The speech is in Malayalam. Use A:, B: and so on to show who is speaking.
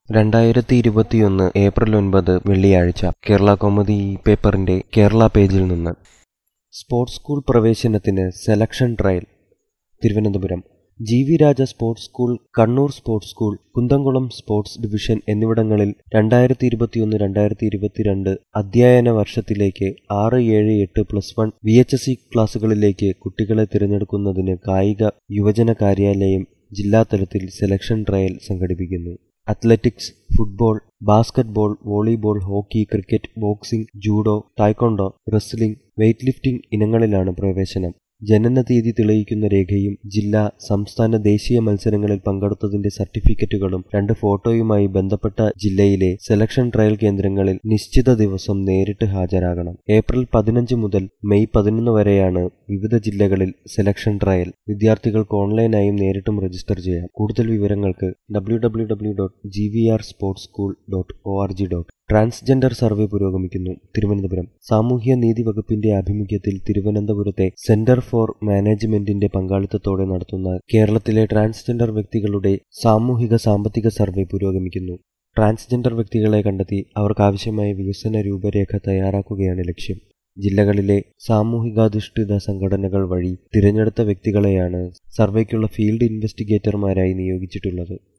A: രണ്ടായിരത്തി ഇരുപത്തിയൊന്ന് ഏപ്രിൽ ഒൻപത് വെള്ളിയാഴ്ച കേരള കൗമുദി ഈ പേപ്പറിന്റെ കേരള പേജിൽ നിന്ന് സ്പോർട്സ് സ്കൂൾ പ്രവേശനത്തിന് selection trial Thiruvananthapuram G V Raja sports school Kannur sports school Kunnamkulam sports division എന്നിവിടങ്ങളിൽ രണ്ടായിരത്തി ഇരുപത്തിയൊന്ന് രണ്ടായിരത്തി ഇരുപത്തിരണ്ട് അധ്യയന വർഷത്തിലേക്ക് ആറ് ഏഴ് എട്ട് plus one V H S C ക്ലാസുകളിലേക്ക് കുട്ടികളെ തിരഞ്ഞെടുക്കുന്നതിന് കായിക യുവജന കാര്യാലയം ജില്ലാതലത്തിൽ സെലക്ഷൻ ട്രയൽ സംഘടിപ്പിക്കുന്നു athletics football basketball volleyball hockey cricket boxing judo taekwondo wrestling weight lifting ഇനങ്ങളിലാണ് പ്രവേശനം ജനനതീയതി തെളിയിക്കുന്ന രേഖയും ജില്ലാ സംസ്ഥാന ദേശീയ മത്സരങ്ങളിൽ പങ്കെടുത്തതിന്റെ സർട്ടിഫിക്കറ്റുകളും രണ്ട് ഫോട്ടോയുമായി ബന്ധപ്പെട്ട ജില്ലയിലെ സെലക്ഷൻ ട്രയൽ കേന്ദ്രങ്ങളിൽ നിശ്ചിത ദിവസം നേരിട്ട് ഹാജരാകണം ഏപ്രിൽ പതിനഞ്ച് മുതൽ മെയ് പതിനൊന്ന് വരെയാണ് വിവിധ ജില്ലകളിൽ സെലക്ഷൻ ട്രയൽ വിദ്യാർത്ഥികൾക്ക് ഓൺലൈനായും നേരിട്ടും രജിസ്റ്റർ ചെയ്യാം കൂടുതൽ വിവരങ്ങൾക്ക് W W W dot G V R sports school dot O R G dot transgender survey പുരോഗമിക്കുന്നു തിരുവനന്തപുരം സാമൂഹ്യ നീതി വകുപ്പിന്റെ ആഭിമുഖ്യത്തിൽ തിരുവനന്തപുരത്തെ സെന്റർ ഫോർ മാനേജ്മെന്റിന്റെ പങ്കാളിത്തത്തോടെ നടത്തുന്ന കേരളത്തിലെ ട്രാൻസ്ജെൻഡർ വ്യക്തികളുടെ സാമൂഹിക സാമ്പത്തിക സർവേ പുരോഗമിക്കുന്നു ട്രാൻസ്ജെൻഡർ വ്യക്തികളെ കണ്ടെത്തി അവർക്കാവശ്യമായ വികസന രൂപരേഖ തയ്യാറാക്കുകയാണ് ലക്ഷ്യം ജില്ലകളിലെ സാമൂഹികാധിഷ്ഠിത സംഘടനകൾ വഴി തിരഞ്ഞെടുത്ത വ്യക്തികളെയാണ് സർവേക്കുള്ള ഫീൽഡ് ഇൻവെസ്റ്റിഗേറ്റർമാരായി നിയോഗിച്ചിട്ടുള്ളത്